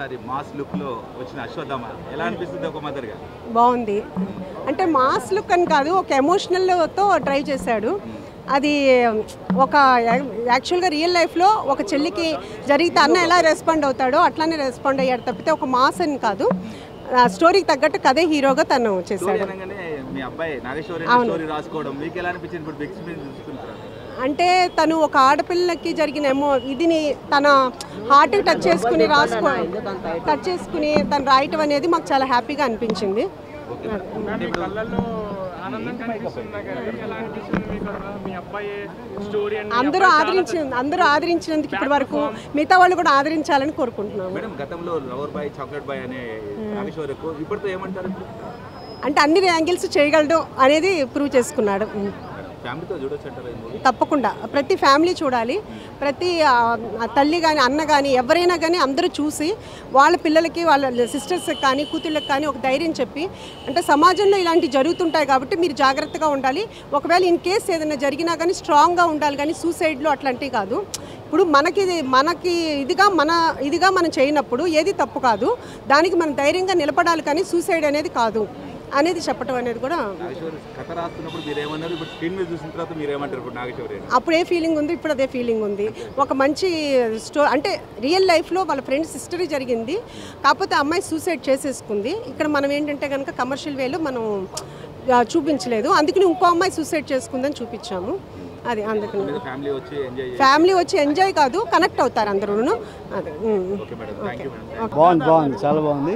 ఒకసారి mass look లో వచ్చిన అశ్వత్థామ ఎలా అనిపిస్తుంది ఒక మదర్గా బాగుంది అంటే మాస్ లుక్ అని కాదు ఒక ఎమోషనల్తో ట్రై చేశాడు అది ఒక యాక్చువల్గా రియల్ లైఫ్లో ఒక చెల్లికి జరిగితే అన్న ఎలా రెస్పాండ్ అవుతాడో అట్లానే రెస్పాండ్ అయ్యాడు తప్పితే ఒక మాస్ అని కాదు ఆ స్టోరీకి తగ్గట్టు కథే హీరోగా తను స్టోరీ చేశాడు అనగానే మీ అబ్బాయి నాగేశ్వరి స్టోరీ రాసుకోవడం మీకు ఎలా అనిపించింది ఇప్పుడు బిగ్ స్క్రీన్ చూసుకుంటారు అంటే తను ఒక ఆడపిల్లకి జరిగిన ఏమో ఇదిని తన హార్ట్ టచ్ చేసుకుని రాసుకో టచ్ చేసుకుని తను రాయటం అనేది మాకు చాలా హ్యాపీగా అనిపించింది మీ కళ్ళల్లో ఆనందం కనిపిస్తుంది నాకు ఎలా అనిపిస్తుంది మీకు అసలు? మీ అబ్బాయి స్టోరీ అండ్ అందరూ ఆదరించి అందరూ ఆదరించినందుకు ఇప్పటి వరకు మిగతా వాళ్ళు కూడా ఆదరించాలని కోరుకుంటున్నాము మేడం గతంలో లవర్ బాయ్ చాక్లెట్ బాయ్ అనే నాగేశ్వరకు ఇప్పటితో ఏమంటారు ఇప్పుడు అంటే అన్ని యాంగిల్స్ చేయగలడు అనేది ప్రూవ్ చేసుకున్నాడు ఉమ్. ఫ్యామిలీతో చూడొచ్చు అంటారా ఈ మూవీ తప్పకుండా ప్రతి ఫ్యామిలీ చూడాలి ప్రతి ఆ, ఆ తల్లి కానీ అన్న కానీ ఎవరైనా కానీ అందరూ చూసి వాళ్ళ పిల్లలకి వాళ్ళ సిస్టర్స్కి కానీ కూతుళ్ళకి కానీ ఒక ధైర్యం చెప్పి అంటే సమాజంలో ఇలాంటివి జరుగుతుంటాయి కాబట్టి మీరు జాగ్రత్తగా ఉండాలి ఒకవేళ ఇన్ కేస్ ఏదైనా జరిగినా కానీ స్ట్రాంగ్గా ఉండాలి కానీ సూసైడ్లు అట్లాంటివి కాదు ఇప్పుడు మనకి ఇది- మనకి ఇదిగా మన ఇదిగా మనం చేయనప్పుడు ఏది తప్పు కాదు దానికి మనం ధైర్యంగా నిలబడాలి కానీ సూసైడ్ అనేది కాదు అనేది చెప్పడం అనేది కూడా నాగేశ్వరి కథ రాస్తున్నప్పుడు మీరు ఏమన్నారు ఇప్పుడు స్క్రీన్ మీద చూసిన తర్వాత మీరు ఏమంటారు ఇప్పుడు నాగేశ్వరి అని? అప్పుడు ఏ ఫీలింగ్ ఉంది ఇప్పుడు అదే ఫీలింగ్ ఉంది ఒక మంచి స్టో అంటే రియల్ లైఫ్లో వాళ్ళ ఫ్రెండ్స్ హిస్టరీ జరిగింది కాకపోతే అమ్మాయి సూసైడ్ చేసేసుకుంది ఇక్కడ మనం ఏంటంటే కనుక కమర్షియల్ వేలో మనం ఆ, చూపించలేదు అందుకని ఇంకో అమ్మాయి సూసైడ్ చేసుకుందని చూపించాము అది అందుకని మీరు ఫ్యామిలీ వచ్చి ఎంజాయ్ చేయండి ఫ్యామిలీ వచ్చి ఎంజాయ్ కాదు కనెక్ట్ అవుతారు అందరూను అదే um. Okay madam thank you madam బాగుంది బాగుంది చాలా బాగుంది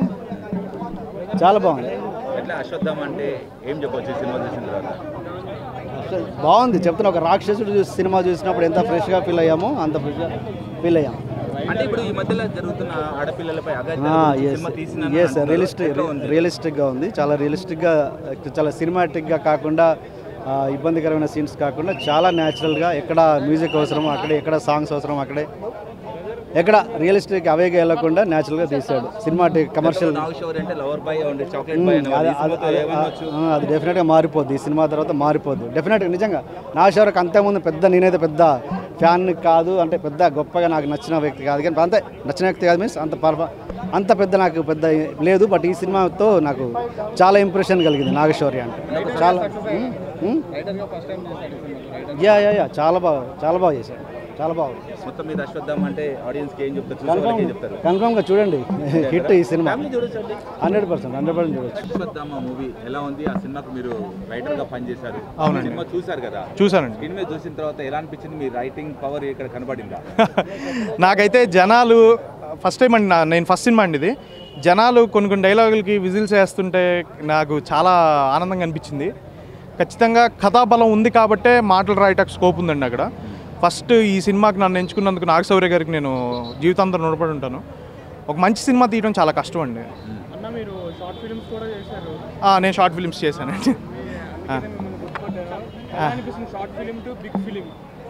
చాలా బాగుంది ఎట్లా అశ్వత్థామ అంటే ఏం చెప్పొచ్చు ఈ సినిమా చూసిన తర్వాత అసలు బాగుంది చెప్తున్నా ఒక రాక్షసుడు చూసి సినిమా చూసినప్పుడు ఎంత ఫ్రెష్గా ఫీల్ అయ్యామో అంత ఫ్రెష్గా ఫీల్ అయ్యాం అంటే ఇప్పుడు ఈ మధ్యలో జరుగుతున్న ఆడపిల్లలపై అగాధ్యాల గురించి సినిమా తీసిన ఎస్ రియలిస్టిక్ రియలిస్టిక్గా ఉంది చాలా రియలిస్టిక్గా చాలా సినిమాటిక్గా కాకుండా ఆ, ఇబ్బందికరమైన సీన్స్ కాకుండా చాలా న్యాచురల్గా ఎక్కడ మ్యూజిక్ అవసరమో అక్కడే ఎక్కడ సాంగ్స్ అవసరం అక్కడే ఎక్కడ రియలిస్టిక్ అవేగా వెళ్ళకుండా న్యాచురల్గా తీశాడు సినిమాటిక్ కమర్షియల్ నాగేశ్వరి అంటే లవర్ బాయ్ ఉండే చాక్లెట్ బాయ్ అది అది- అది- ఆ, అది డెఫినెట్గా మారిపోద్ది ఈ సినిమా తర్వాత మారిపోద్ది డెఫినెట్గా నిజంగా నాగేశ్వరకు అంతకుముందు పెద్ద నేనైతే పెద్ద ఫ్యాన్ కాదు అంటే పెద్ద గొప్పగా నాకు నచ్చిన వ్యక్తి కాదు కానీ అంతే నచ్చిన వ్యక్తి కాదు మీన్స్ అంత పర్ఫ అంత పెద్ద నాకు పెద్ద లేదు బట్ ఈ సినిమాతో నాకు చాలా ఇంప్రెషన్ కలిగింది నాగేశ్వరి అంటే చాలా um, um. Yeah yeah yeah చాలా బాగా చాలా బాగా చేశాడు చాలా బాగుంది మొత్తం మీద అశ్వత్థామ అంటే ఆడియన్స్ కి ఏం చెప్తారు చూసే వాళ్ళకి ఏం చెప్తారు కన్ఫామ్గా చూడండి హిట్ ఈ సినిమా ఫ్యామిలీ చూడొచ్చండి హండ్రెడ్ పర్సెంట్ హండ్రెడ్ పర్సెంట్ చూడొచ్చు అశ్వత్థామ మూవీ ఎలా ఉంది ఆ సినిమాకు మీరు రైటర్ గా పనిచేశారు అవునండి. సినిమా చూశారు కదా చూశానండి స్క్రీన్ మీద చూసిన తర్వాత ఎలా అనిపించింది మీ రైటింగ్ పవర్ ఇక్కడ కనబడిందా నాకైతే జనాలు ఫస్ట్ టైం అండి నా- నేను ఫస్ట్ సినిమా అండి ఇది జనాలు కొన్ని కొన్ని డైలాగులకి విజిల్స్ వేస్తుంటే నాకు చాలా ఆనందంగా అనిపించింది ఖచ్చితంగా కథాబలం ఉంది కాబట్టే మాటలు రాయటానికి స్కోప్ ఉందండి అక్కడ ఫస్ట్ ఈ సినిమాకి నన్ను ఎంచుకున్నందుకు నాగశౌర్య గారికి నేను జీవితాంతం రుణపడి ఉంటాను ఒక మంచి సినిమా తీయడం చాలా కష్టం అండి అన్న మీరు షార్ట్ ఫిల్మ్స్ కూడా చేశారు ఆ, నేను షార్ట్ ఫిల్మ్స్ చేశానండి ఆ. మనం గుర్తుపట్టారు ఎలా అనిపిస్తుంది short film to big film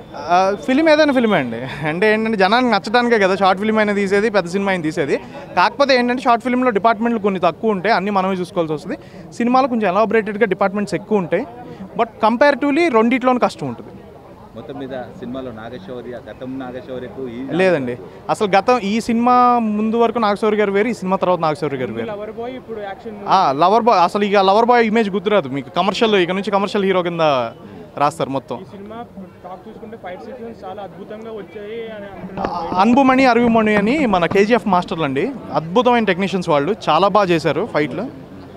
film ఏదైనా ఫిలిమే అండి అంటే ఏంటంటే జనానికి నచ్చడానికే కదా షార్ట్ ఫిల్మ్ అయినా తీసేది పెద్ద సినిమా అయినా తీసేది కాకపోతే ఏంటంటే షార్ట్ ఫిల్మ్లో డిపార్ట్మెంట్లు కొన్ని తక్కువ ఉంటాయి అన్ని మనమే చూసుకోవాల్సి వస్తుంది సినిమాలో కొంచెం ఎలాబరేటెడ్గా డిపార్ట్మెంట్స్ ఎక్కువ ఉంటాయి బట్ కంపారిటివ్లీ రెండిట్లోనే కష్టం ఉంటుంది మొత్తం మీద సినిమాలో నాగశౌర్య గతం నాగశౌర్యకు ఈ లేదండి అసలు గతం ఈ సినిమా ముందు వరకు నాగశౌరి గారు వేరు ఈ సినిమా తర్వాత నాగశౌరి గారు వేరు లవర్ బాయ్ ఇప్పుడు యాక్షన్ ఆ, లవర్ బాయ్ అసలు ఇక లవర్ బాయ్ ఇమేజ్ గుర్తురాదు మీకు కమర్షియల్ ఇక నుంచి కమర్షియల్ హీరో కింద రాస్తారు మొత్తం ఈ సినిమా టాక్ చూసుకుంటే ఫైట్ సీక్వెన్స్ చాలా అద్భుతంగా వచ్చాయి అని అంటున్నారు అన్బుమణి అరవిమణి అని మన కేజీఎఫ్ మాస్టర్లు అండి అద్భుతమైన టెక్నీషియన్స్ వాళ్ళు చాలా బాగా చేశారు ఫైట్లు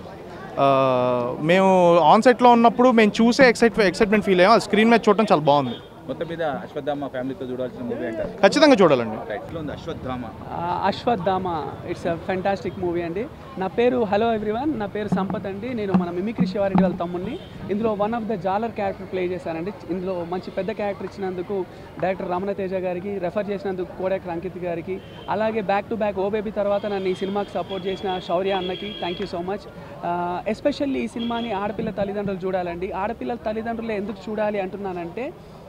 ఆ, మేము ఆన్ సెట్లో ఉన్నప్పుడు మేము చూసే ఎక్సైట్ ఎక్సైట్మెంట్ ఫీల్ అయ్యాం స్క్రీన్ మీద చూడటం చాలా బాగుంది మొత్తం మీద అశ్వత్థామ ఫ్యామిలీతో చూడాల్సిన మూవీ అంటారు ఖచ్చితంగా చూడాలండి టైటిల్ ఉంది Aswathama Aswathama it's a fantastic movie అండి నా పేరు హలో ఎవ్రీవన్ నా పేరు సంపత్ అండి నేను మన మిమిక్రీ శివారెడ్డి వాళ్ళ తమ్ముడిని ఇందులో వన్ ఆఫ్ ద జాలర్ క్యారెక్టర్ ప్లే చేశానండి ఇందులో మంచి పెద్ద క్యారెక్టర్ ఇచ్చినందుకు డైరెక్టర్ రమణ తేజ గారికి రెఫర్ చేసినందుకు కోడెక్ అంకిత్ గారికి అలాగే back to back oh baby తర్వాత నన్ను ఈ సినిమాకి సపోర్ట్ చేసిన శౌర్య అన్నకి thank you so much especially ఈ సినిమాని ఆడపిల్ల తల్లిదండ్రులు చూడాలండి ఆడపిల్లల తల్లిదండ్రులు ఎందుకు చూడాలి అంటున్నానంటే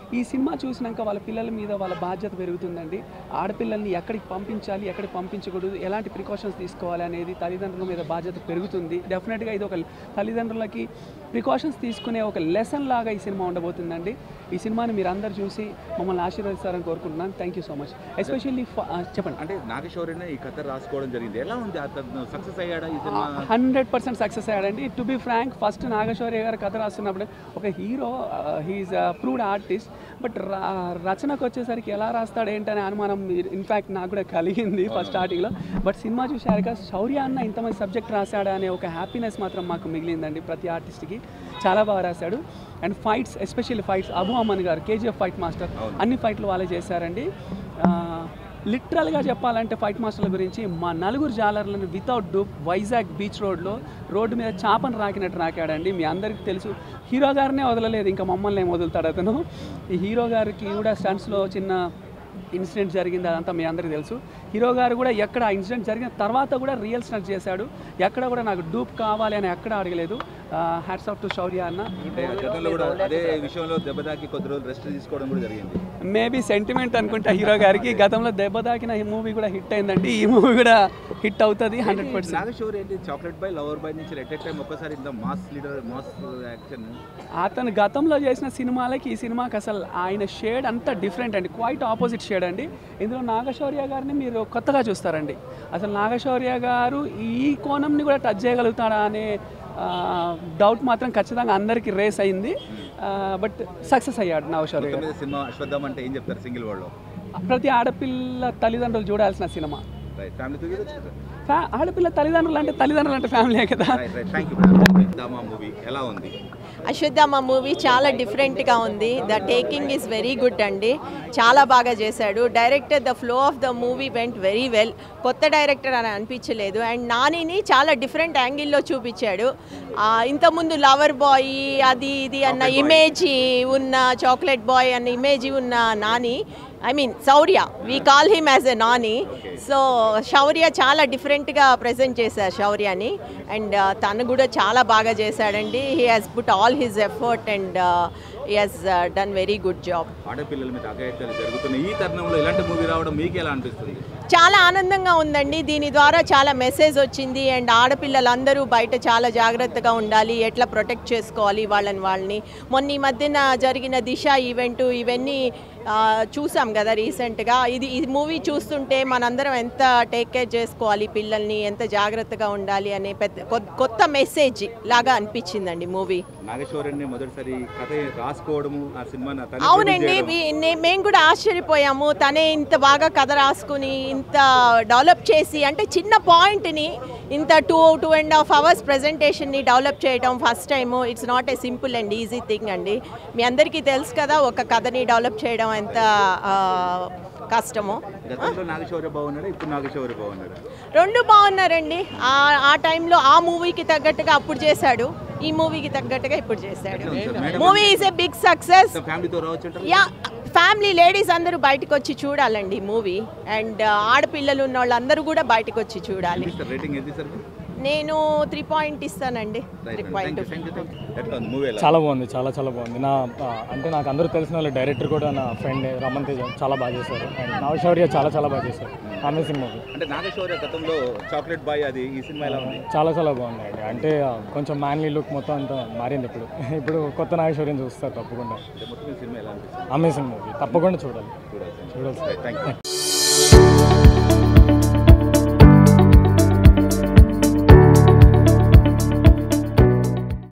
ఈ సినిమా చూసినాక వాళ్ళ పిల్లల మీద వాళ్ళ బాధ్యత పెరుగుతుందండి ఆడపిల్లల్ని ఎక్కడికి పంపించాలి ఎక్కడికి పంపించకూడదు ఎలాంటి ప్రికాషన్స్ తీసుకోవాలి అనేది తల్లిదండ్రుల మీద బాధ్యత పెరుగుతుంది డెఫినెట్గా ఇది ఒక తల్లిదండ్రులకి ప్రికాషన్స్ తీసుకునే ఒక లెసన్ లాగా ఈ సినిమా ఉండబోతుందండి ఈ సినిమాని మీరు అందరు చూసి మమ్మల్ని ఆశీర్వదిస్తారని కోరుకుంటున్నాను thank you so much especially చెప్పండి అంటే నాగేశ్వరినే ఈ కథ రాసుకోవడం జరిగింది ఎలా ఉంది అతను సక్సెస్ అయ్యాడా ఈ సినిమా హండ్రెడ్ పర్సెంట్ సక్సెస్ అయ్యాడండి టు బి ఫ్రాంక్ ఫస్ట్ నాగేశ్వర్య గారు కథ రాస్తున్నప్పుడు ఒక hero he is proved artist but రచనకు వచ్చేసరికి ఎలా రాస్తాడు ఏంటనే అనుమానం ఇన్ఫ్యాక్ట్ నాకు కూడా కలిగింది ఫస్ట్ స్టార్టింగ్లో బట్ సినిమా చూశాక శౌర్య అన్న ఇంతమంది సబ్జెక్ట్ రాశాడా అనే ఒక హ్యాపీనెస్ మాత్రం మాకు మిగిలిందండి ప్రతి ఆర్టిస్ట్కి చాలా బాగా రాశాడు and fights especially fights Abu Aman గారు కేజీఎఫ్ ఫైట్ మాస్టర్ అన్ని ఫైట్లు వాళ్ళే చేశారండి ఆ, లిటరల్గా చెప్పాలంటే ఫైట్ మాస్టర్ల గురించి మా నలుగురు జాలర్లను వితౌట్ డూప్ వైజాగ్ బీచ్ రోడ్లో రోడ్డు మీద చాపను రాకినట్టు రాకాడండి మీ అందరికీ తెలుసు హీరో గారినే వదలలేదు ఇంకా మమ్మల్ని ఏం వదులుతాడు అతను ఈ హీరో గారికి కూడా స్టంట్స్లో చిన్న ఇన్సిడెంట్ జరిగింది అదంతా మీ అందరికీ తెలుసు హీరో గారు కూడా ఎక్కడ ఆ ఇన్సిడెంట్ జరిగిన తర్వాత కూడా రియల్ స్టంట్ చేశాడు ఎక్కడ కూడా నాకు డూప్ కావాలి అని ఎక్కడ అడగలేదు హ్యాట్స్ ఆఫ్ టు శౌర్య అన్న అంటే గతంలో కూడా అదే విషయంలో దెబ్బతాకి కొద్ది రోజులు రెస్ట్ తీసుకోవడం కూడా జరిగింది మేబీ సెంటిమెంట్ అనుకుంటా హీరో గారికి గతంలో దెబ్బ తాకిన ఈ మూవీ కూడా హిట్ అయిందండి ఈ మూవీ కూడా హిట్ అవుతుంది హండ్రెడ్ పర్సెంట్ నాగేశ్వరి ఏంటి చాక్లెట్ బై లవర్ బై నుంచి ఎట్ టైం ఒక్కసారి ఇంత మాస్ లీడర్ మాస్ యాక్షన్ అతను గతంలో చేసిన సినిమాలకి ఈ సినిమాకి అసలు ఆయన షేడ్ అంతా డిఫరెంట్ అండి క్వైట్ ఆపోజిట్ షేడ్ అండి ఇందులో నాగశౌర్య గారిని మీరు కొత్తగా చూస్తారండి అసలు నాగశౌర్య గారు ఈ కోణంని కూడా టచ్ చేయగలుగుతాడా అనే డౌట్ మాత్రం ఖచ్చితంగా అందరికీ రేస్ అయింది బట్ సక్సెస్ అయ్యాడు నాగశౌర్య మొత్తం గారు మీద సినిమా అశ్వత్థం అంటే ఏం చెప్తారు సింగిల్ వర్డ్ లో ప్రతి ఆడపిల్ల తల్లిదండ్రులు చూడాల్సిన సినిమా రైట్ ఫ్యామిలీతో చూడొచ్చు ఫ్యా ఆడపిల్ల తల్లిదండ్రులు అంటే తల్లిదండ్రులు అంటే ఫ్యామిలీ కదా రైట్ రైట్ థ్యాంక్ యూ దామా మూవీ ఎలా ఉంది అశ్వత్థామ మూవీ చాలా డిఫరెంట్గా ఉంది the taking is very good అండి చాలా బాగా చేశాడు director the flow of the movie went very well కొత్త డైరెక్టర్ అని అనిపించలేదు అండ్ నానిని చాలా డిఫరెంట్ యాంగిల్లో చూపించాడు ఆ, ఇంతకుముందు లవర్ బాయ్ అది ఇది అన్న ఇమేజ్ ఉన్న చాక్లెట్ బాయ్ అన్న ఇమేజ్ ఉన్న Nani I mean Shaurya we call him as a Nani so Shaurya చాలా డిఫరెంట్గా ప్రజెంట్ చేశారు శౌర్యని అండ్ తను కూడా చాలా బాగా చేశాడండి he has put all his effort and he has done very good job ఆడపిల్లల మీద అఘాయిత్యాలు జరుగుతున్నాయి ఈ తరుణంలో ఇలాంటి మూవీ రావడం మీకు ఎలా అనిపిస్తుంది చాలా ఆనందంగా ఉందండి దీని ద్వారా చాలా మెసేజ్ వచ్చింది అండ్ ఆడపిల్లలందరూ బయట చాలా జాగ్రత్తగా ఉండాలి ఎట్లా ప్రొటెక్ట్ చేసుకోవాలి వాళ్ళని వాళ్ళని మొన్న ఈ మధ్యన జరిగిన దిశ ఈవెంట్ ఇవన్నీ ఆ, చూసాం కదా రీసెంట్గా ఇది ఈ మూవీ చూస్తుంటే మనందరం ఎంత టేక్ కేర్ చేసుకోవాలి పిల్లల్ని ఎంత జాగ్రత్తగా ఉండాలి అనే పెద్ద కొ- కొత్త మెసేజ్ లాగా అనిపించిందండి మూవీ నాగేశ్వరుని మొదటిసారి కథ రాసుకోవడము ఆ సినిమాని తనే అవునండి produce చేయడం. వి- నే- మేము కూడా ఆశ్చర్యపోయాము తనే ఇంత బాగా కథ రాసుకుని ఇంత డెవలప్ చేసి అంటే చిన్న పాయింట్ని ఇంత two two and half hours ప్రజెంటేషన్ని డెవలప్ చేయడం first time it's not a simple and easy thing అండి మీ అందరికీ తెలుసు కదా ఒక కథని డెవలప్ చేయడం ఎంత ఆ, కష్టమో గతంలో నాగేశ్వర బాగున్నాడు ఇప్పుడు నాగేశ్వర బాగున్నాడు రెండు బాగున్నారండి ఆ ఆ టైంలో ఆ మూవీకి తగ్గట్టుగా అప్పుడు చేశాడు ఈ మూవీకి తగ్గట్టుగా ఇప్పుడు చేశాడు ఎట్లా ఉంది sir? Madam movie is a big success ఫ్యామిలీతో రావచ్చు అంటారు యా ఫ్యామిలీ లేడీస్ అందరూ బయటకు వచ్చి చూడాలండి మూవీ అండ్ ఆడపిల్లలు ఉన్న వాళ్ళందరూ కూడా బయటకు వచ్చి చూడాలి రేటింగ్ ఎంత సార్ నేను త్రీ పాయింట్ ఇస్తానండి three right point thank you thank you ఎట్లా ఉంది మూవీ ఎలా చాలా బాగుంది చాలా చాలా బాగుంది నా ఆ, అంటే నాకు అందరూ తెలిసిన వాళ్ళు డైరెక్టర్ కూడా నా ఫ్రెండ్ రమణ్ తేజ చాలా బాగా చేశారు అండ్ నవశౌర్య చాలా చాలా బాగా చేశారు అమేజింగ్ మూవీ అంటే నాగేశ్వర గతంలో చాక్లెట్ బాయ్ అది ఈ సినిమా ఎలా ఉంది చాలా చాలా బాగుంది అండి అంటే ఆ, కొంచెం మ్యాన్లీ లుక్ మొత్తం అంతా మారింది ఇప్పుడు ఇప్పుడు కొత్త నాగేశ్వర్యం చూస్తారు తప్పకుండా అంటే మొత్తం ఈ సినిమా ఎలా అనిపిస్తుంది అమేజింగ్ మూవీ తప్పకుండా చూడాలి చూడాలి చూడాలి థ్యాంక్ యూ